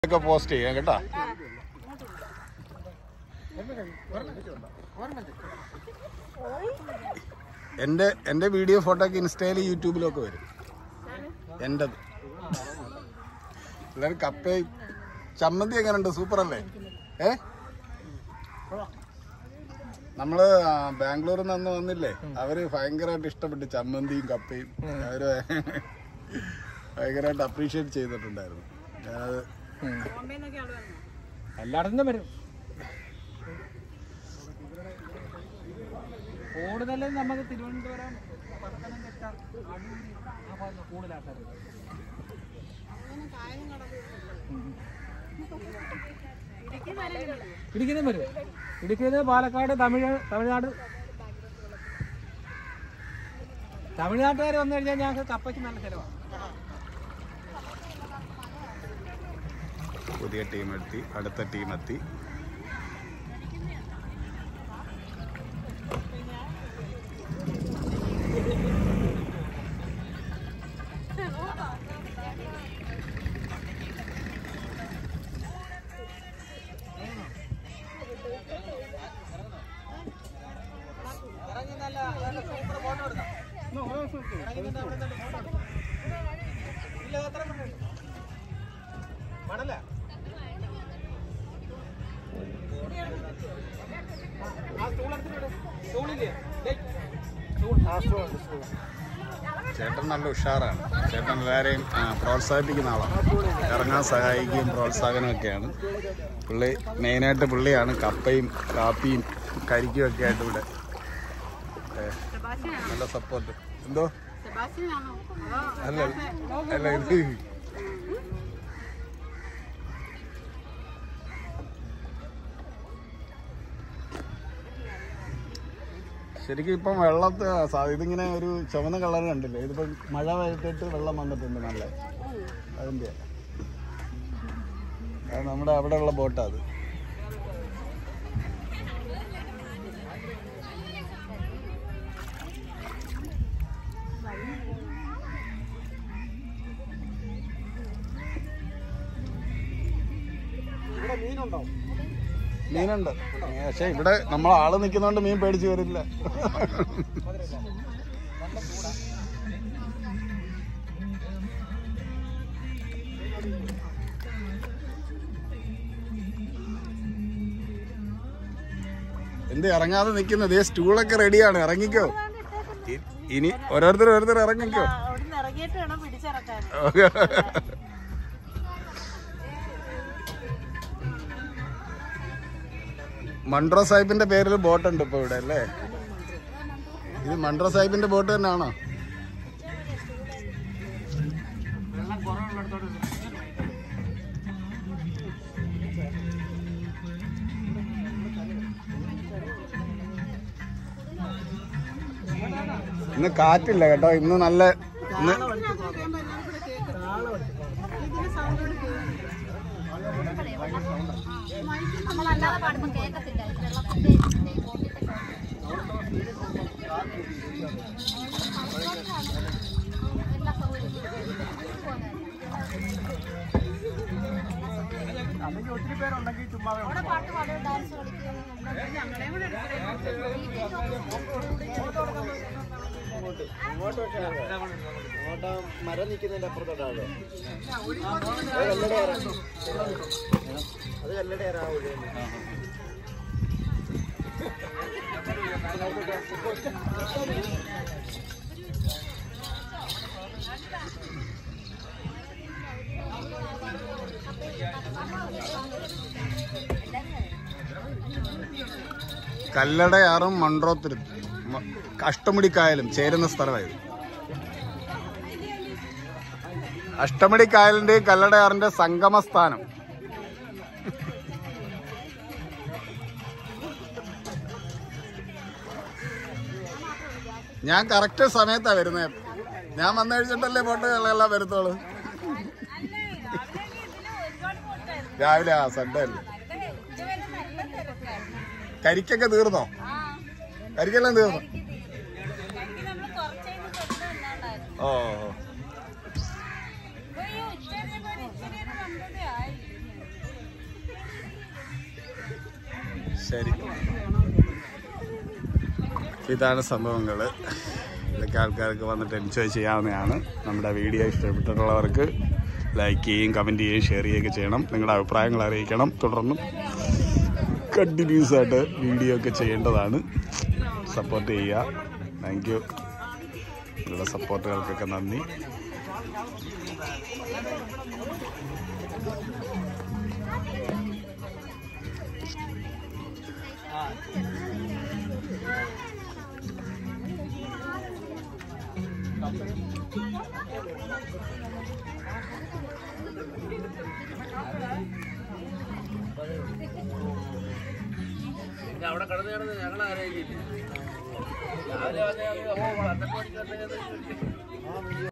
ഒക്കെ പോസ്റ്റ് ചെയ്യാം കേട്ടോ എന്റെ എന്റെ വീഡിയോ ഫോട്ടോ ഒക്കെ ഇൻസ്റ്റയിലും യൂട്യൂബിലും ഒക്കെ വരും എന്റത് എല്ലാവരും കപ്പയും ചമ്മന്തി എങ്ങനെയുണ്ട് സൂപ്പർ അല്ലേ ഏ നമ്മള് ആ, ബാംഗ്ലൂരിൽ നിന്ന് അന്ന് വന്നില്ലേ അവര് ഭയങ്കരമായിട്ട് ഇഷ്ടപ്പെട്ടു ചമ്മന്തിയും കപ്പയും അവര് ഭയങ്കരമായിട്ട് അപ്രീഷിയേറ്റ് ചെയ്തിട്ടുണ്ടായിരുന്നു ഞാനത് എല്ലായിടത്തും വരും കൂടുതലും നമുക്ക് തിരുവനന്തപുരം പത്തനംതിട്ട അടൂർ ആ ഭാഗത്ത് കൂടുതൽ ആൾക്കാർ ഇടുക്കിന്ന് വരും ഇടുക്കിന്ന് പാലക്കാട് തമിഴ് തമിഴ്നാട് തമിഴ്നാട്ടുകാർ വന്നു കഴിഞ്ഞാൽ ഞങ്ങൾക്ക് കപ്പയ്ക്ക് നല്ല ചിലവാണ് പുതിയ ടീം എത്തി അടുത്ത ടീം എത്തി മണല ആ സ്റ്റൂൾ എടുത്തിട്ട് സ്റ്റൂളില്ലേ ചേട്ടൻ നല്ല ഉഷാറാണ് ചേട്ടൻ എല്ലാവരെയും ആ, പ്രോത്സാഹിപ്പിക്കുന്ന ആളാണ് ഇറങ്ങാൻ സഹായിക്കുകയും പ്രോത്സാഹനവും ഒക്കെയാണ് പുള്ളി മെയിനായിട്ട് പുള്ളിയാണ് കപ്പയും കാപ്പിയും കരിക്കും ഒക്കെ ആയിട്ട് ഇവിടെ ഏ, നല്ല സപ്പോർട്ട് എന്തോ അല്ല അല്ല ഇത് ശരിക്കും ഇപ്പം വെള്ളത്ത് സാ- ഇതിങ്ങനെ ഒരു ചുവന്ന കളർ കണ്ടില്ലേ ഇതിപ്പം മഴ പെയ്തിട്ട് വെള്ളം വന്നിട്ടുണ്ട് നല്ല അതിന്റെ അത് നമ്മുടെ അവിടെ ഉള്ള ബോട്ടാ അത് ഇവിടെ മീനുണ്ടോ മീനുണ്ട് പക്ഷെ ഇവിടെ നമ്മൾ ആള് നിൽക്കുന്നോണ്ട് മീൻ പേടിച്ച് വരില്ല എന്ത് ഇറങ്ങാതെ നിൽക്കുന്നത് ഇതേ സ്റ്റൂളൊക്കെ റെഡിയാണ് ഇറങ്ങിക്കോ ഇ- ഇനി ഓരോരുത്തർ ഓരോരുത്തർ ഇറങ്ങിക്കോ അവിടുന്ന് ഇറങ്ങിയിട്ട് വേണം പിടിച്ചിറക്കാൻ മൺട്രോ സാഹിബിന്റെ പേരിൽ ബോട്ടുണ്ട് ഇപ്പൊ ഇവിടെ അല്ലേ ഇത് മൺട്രോ സാഹിബിന്റെ ബോട്ട് തന്നെയാണോ വെള്ളം കുറവുള്ളിടത്തോട്ട് ഇന്ന് കാറ്റില്ല കേട്ടോ ഇന്ന് നല്ല ഇന്ന് നമ്മളല്ലാതെ പാടുമ്പോ കേൾക്കത്തില്ല ഇത് വെള്ളത്തിന്റെ ബോട്ടിന്റെ എല്ലാ സൗകര്യം അല്ലെങ്കിൽ ഒത്തിരി പേരുണ്ടെങ്കിൽ ചുമ്മാ അവിടെ പാട്ട് പാടുക ഡാൻസ് കളിക്കുക അങ്ങോട്ട് മരം നിൽക്കുന്നതിന്റെ അപ്പുറത്തോട്ടാണ് അത് കല്ലടയാറാവൂലേ കല്ലടയാറും മൺട്രോത്തിരും മ- അഷ്ടമുടിക്കായലും ചേരുന്ന സ്ഥലമായത് അഷ്ടമുടിക്കായലിന്റെ കല്ലടയാറിന്റെ സംഗമ സ്ഥാനം ഞാൻ കറക്റ്റ് സമയത്താ വരുന്നത് ഞാൻ വന്നു കഴിച്ചിട്ടല്ലേ ബോട്ടുകളെല്ലാം വരുത്തോളൂ രാവിലെ ആ സൺഡേ അല്ലേ കരിക്കൊക്കെ തീർന്നോ കരിക്കെല്ലാം തീർന്നോ ഓ ഓ. ശരി ഇതാണ് സംഭവങ്ങൾ ഇതൊക്കെ ആൾക്കാർക്ക് വന്നിട്ട് എൻജോയ് ചെയ്യാവുന്നതാണ് നമ്മുടെ വീഡിയോ ഇഷ്ടപ്പെട്ടിട്ടുള്ളവർക്ക് ലൈക്ക് ചെയ്യുകയും കമൻറ്റ് ചെയ്യുകയും ഷെയർ ചെയ്യുകയൊക്കെ ചെയ്യണം നിങ്ങളുടെ അഭിപ്രായങ്ങൾ അറിയിക്കണം തുടർന്നും കണ്ടിന്യൂസ് ആയിട്ട് വീഡിയോ ഒക്കെ ചെയ്യേണ്ടതാണ് സപ്പോർട്ട് ചെയ്യുക താങ്ക് യു നിങ്ങളുടെ സപ്പോർട്ടുകൾക്കൊക്കെ നന്ദി അവിടെ കടന്നു കിടന്ന് ഞങ്ങൾ ആരെയും രാവിലെ വന്നേ